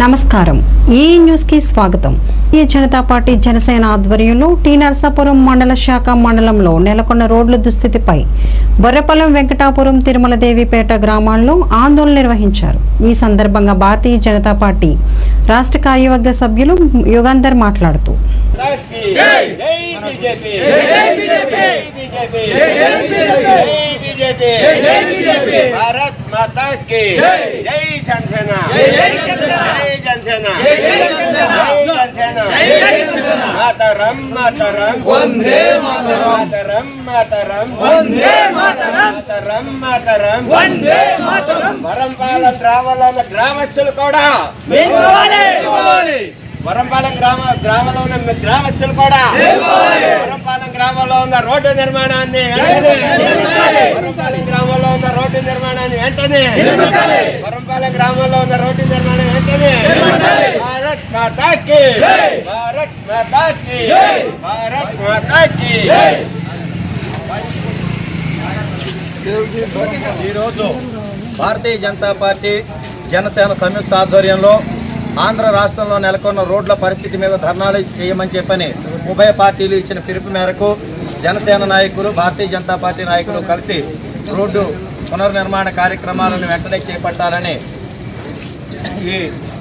నమస్కారం ఈ న్యూస్ కి స్వాగతం ఈ జనతా పార్టీ జనసేన ఆధ్వర్యంలో టీ నరసాపురం మండల శాఖ మండలంలో నెలకొన్న రోడ్ల దుస్థితిపై బొర్రపల్లం వెంకటాపురం తిరుమల దేవిపేట గ్రామాల్లో ఆందోళన నిర్వహించారు ఈ సందర్భంగా భారతీయ జనతా పార్టీ రాష్ట్ర కార్యవర్గ సభ్యులు యుగంధర్ మాట్లాడుతూ జై బీజేపీ జై బీజేపీ జై బీజేపీ జై బీజేపీ భారత్ మాతా కి జై జనసేన జై జనసేన జై జనసేన మాతరం మాతరం వందే మాతరం మాతరం వందే మాతరం మాతరం వందే మాతరం వరంపాలెం గ్రామాల గ్రామస్తులు కూడా వరంపాలెం గ్రామ గ్రామంలో ఉన్న గ్రామస్తులు కూడా వరంపాలెం గ్రామంలో ఉన్న రోడ్డు నిర్మాణాన్ని వెంటనే వరంపాలెం గ్రామంలో ఉన్న రోడ్డు నిర్మాణాన్ని వెంటనే వరంపాలెం గ్రామంలో ఉన్న రోడ్డు నిర్మాణం వెంటనే భారత్ మాతాకి భారత్ మాతాకి భారత్ మాతాకి ఈరోజు భారతీయ జనతా పార్టీ జనసేన సంయుక్త ఆధ్వర్యంలో ఆంధ్ర రాష్ట్రంలో నెలకొన్న రోడ్ల పరిస్థితి మీద ధర్నాలు చేయమని చెప్పని ఉభయ పార్టీలు ఇచ్చిన పిలుపు మేరకు జనసేన నాయకులు భారతీయ జనతా పార్టీ నాయకులు కలిసి రోడ్డు పునర్నిర్మాణ కార్యక్రమాలను వెంటనే చేపట్టాలని ఈ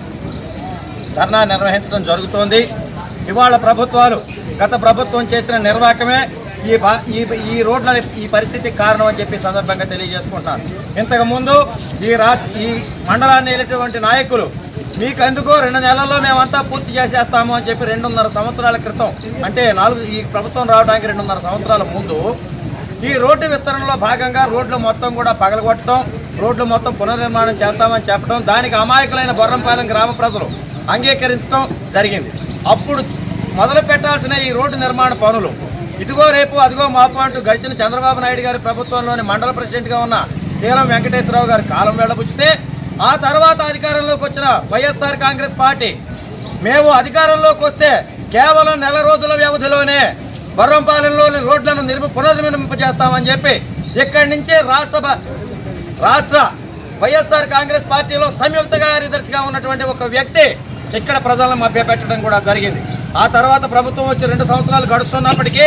ధర్నా నిర్వహించడం జరుగుతోంది ఇవాళ ప్రభుత్వాలు గత ప్రభుత్వం చేసిన నిర్వాహకమే ఈ భా ఈ ఈ రోడ్ల ఈ పరిస్థితికి కారణం అని చెప్పి సందర్భంగా తెలియజేసుకుంటున్నాను ఇంతకుముందు ఈ రాష్ట్ర ఈ మండలాన్ని వెళ్ళేటువంటి నాయకులు మీకు ఎందుకో రెండు నెలల్లో మేమంతా పూర్తి చేసేస్తాము అని చెప్పి రెండున్నర సంవత్సరాల క్రితం అంటే నాలుగు ఈ ప్రభుత్వం రావడానికి రెండున్నర సంవత్సరాల ముందు ఈ రోడ్డు విస్తరణలో భాగంగా రోడ్లు మొత్తం కూడా పగలగొట్టడం రోడ్లు మొత్తం పునర్నిర్మాణం చేస్తామని చెప్పడం దానికి అమాయకులైన బొర్రంపాలెం గ్రామ ప్రజలు అంగీకరించడం జరిగింది అప్పుడు మొదలు పెట్టాల్సిన ఈ రోడ్డు నిర్మాణ పనులు ఇదిగో రేపు అదిగో మాపు అంటూ గడిచిన చంద్రబాబు నాయుడు గారి ప్రభుత్వంలోని మండల ప్రెసిడెంట్గా ఉన్న శీలం వెంకటేశ్వరరావు గారి కాలం వెళ్ళబుచ్చితే ఆ తర్వాత అధికారంలోకి వచ్చిన వైఎస్ఆర్ కాంగ్రెస్ పార్టీ మేము అధికారంలోకి వస్తే కేవలం నెల రోజుల వ్యవధిలోనే బర్రంపాలెంలోని రోడ్లను నిర్మి పునర్నిర్మింపజేస్తామని చెప్పి ఇక్కడి నుంచే రాష్ట్ర బ- రాష్ట్ర వైఎస్ఆర్ కాంగ్రెస్ పార్టీలో సంయుక్త కార్యదర్శిగా ఉన్నటువంటి ఒక వ్యక్తి ఇక్కడ ప్రజలను మభ్యపెట్టడం కూడా జరిగింది ఆ తర్వాత ప్రభుత్వం వచ్చి రెండు సంవత్సరాలు గడుస్తున్నప్పటికీ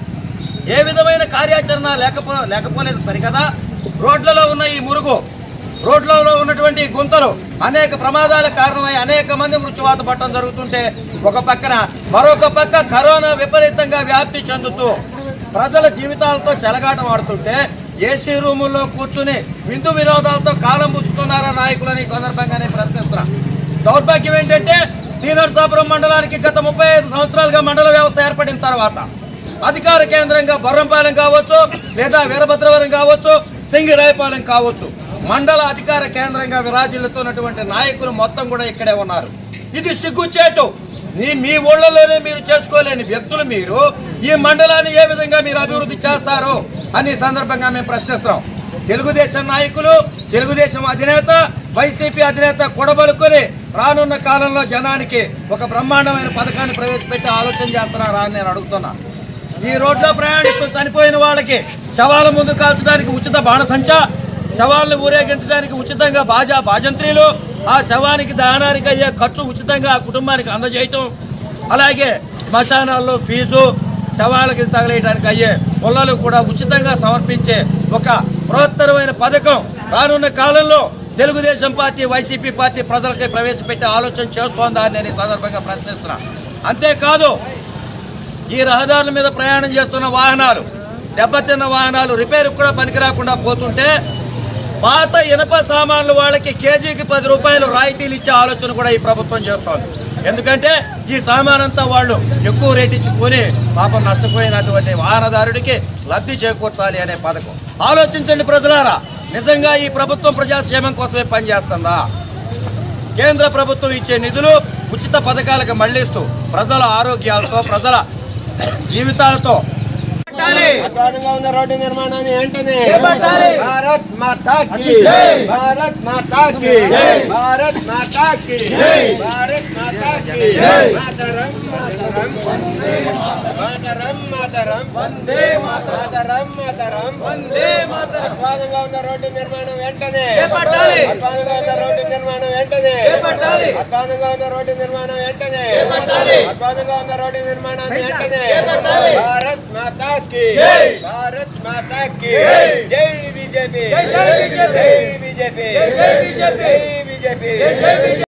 ఏ విధమైన కార్యాచరణ లేకపో లేకపోలేదు సరికదా రోడ్లలో ఉన్న ఈ మురుగు రోడ్లలో ఉన్నటువంటి ఈ గుంతలు అనేక ప్రమాదాలకు కారణమై అనేక మంది మృత్యువాత పట్టడం జరుగుతుంటే ఒక పక్కన మరొక పక్క కరోనా విపరీతంగా వ్యాప్తి చెందుతూ ప్రజల జీవితాలతో చెలగాటం ఆడుతుంటే ఏసీ రూముల్లో కూర్చుని విందు వినోదాలతో కాలం పుచ్చుతున్నారా నాయకులని ఈ సందర్భంగానే ప్రశ్నిస్తున్నా దౌర్భాగ్యం ఏంటంటే టీనర్సాపురం మండలానికి గత ముప్పై ఐదు సంవత్సరాలుగా మండల వ్యవస్థ ఏర్పడిన తర్వాత అధికార కేంద్రంగా బొర్రంపాలెం కావచ్చు లేదా వీరభద్రవరం కావచ్చు సింగిరాయపాలెం కావచ్చు మండల అధికార కేంద్రంగా విరాజిల్లుతున్నటువంటి నాయకులు మొత్తం కూడా ఇక్కడే ఉన్నారు ఇది సిగ్గుచేటు మీ మీ ఊళ్ళలోనే మీరు చేసుకోలేని వ్యక్తులు మీరు ఈ మండలాన్ని ఏ విధంగా మీరు అభివృద్ధి చేస్తారు అని ఈ సందర్భంగా మేము ప్రశ్నిస్తున్నాం తెలుగుదేశం నాయకులు తెలుగుదేశం అధినేత వైసీపీ అధినేత కూడబలుకొని రానున్న కాలంలో జనానికి ఒక బ్రహ్మాండమైన పథకాన్ని ప్రవేశపెట్టి ఆలోచన చేస్తున్నారా అని నేను అడుగుతున్నా ఈ రోడ్లో ప్రయాణిస్తూ చనిపోయిన వాళ్ళకి శవాల ముందు కాల్చడానికి ఉచిత బాణసంచ శవాలను ఊరేగించడానికి ఉచితంగా బాజా బాజంత్రీలు ఆ శవానికి దహనానికి అయ్యే ఖర్చు ఉచితంగా ఆ కుటుంబానికి అందజేయటం అలాగే శ్మశానాల్లో ఫీజు శవాలకి తగలేయడానికి అయ్యే పొలాలు కూడా ఉచితంగా సమర్పించే ఒక బృహత్తరమైన పథకం రానున్న కాలంలో తెలుగుదేశం పార్టీ వైసీపీ పార్టీ ప్రజలకి ప్రవేశపెట్టే ఆలోచన చేస్తోందా అని నేను ఈ సందర్భంగా ప్రశ్నిస్తున్నా అంతేకాదు ఈ రహదారుల మీద ప్రయాణం చేస్తున్న వాహనాలు దెబ్బతిన్న వాహనాలు రిపేర్ కూడా పనికిరాకుండా పోతుంటే పాత ఇనప సామాన్లు వాళ్ళకి కేజీకి పది రూపాయలు రాయితీలు ఇచ్చే ఆలోచన కూడా ఈ ప్రభుత్వం చేస్తోంది ఎందుకంటే ఈ సామాన్ అంతా వాళ్ళు ఎక్కువ రేట్ ఇచ్చి కొని పాపం నష్టపోయినటువంటి వాహనదారుడికి లబ్ధి చేకూర్చాలి అనే పథకం ఆలోచించండి ప్రజలారా నిజంగా ఈ ప్రభుత్వం ప్రజాక్షేమం కోసమే పనిచేస్తుందా కేంద్ర ప్రభుత్వం ఇచ్చే నిధులు ఉచిత పథకాలకు మళ్లిస్తూ ప్రజల ఆరోగ్యాలతో ప్రజల జీవితాలతో అధ్వానంగా ఉన్న రోడ్డు నిర్మాణాన్ని వెంటనే భారత్ మాతాకి భారత్ మాతాకి భారత్ మాతాకి భారత్ మాతాకి మాతరం మాతరం మాతరం మాతరం వందే మాతరం మాతరం వందే మాతరం అధ్వానంగా ఉన్న రోడ్డు నిర్మాణం వెంటనే అధ్వానంగా ఉన్న రోడ్డు నిర్మాణం వెంటనే అద్భుతంగా ఉన్న రోడ్డు నిర్మాణం వెంటనే అద్భుతంగా ఉన్న రోడ్డు నిర్మాణాన్ని వెంటనే భారత్ మాతా కి భారత్ మాతా కి జై బీజేపీ జై బీజేపీ జై బీజేపీ జై బీజేపీ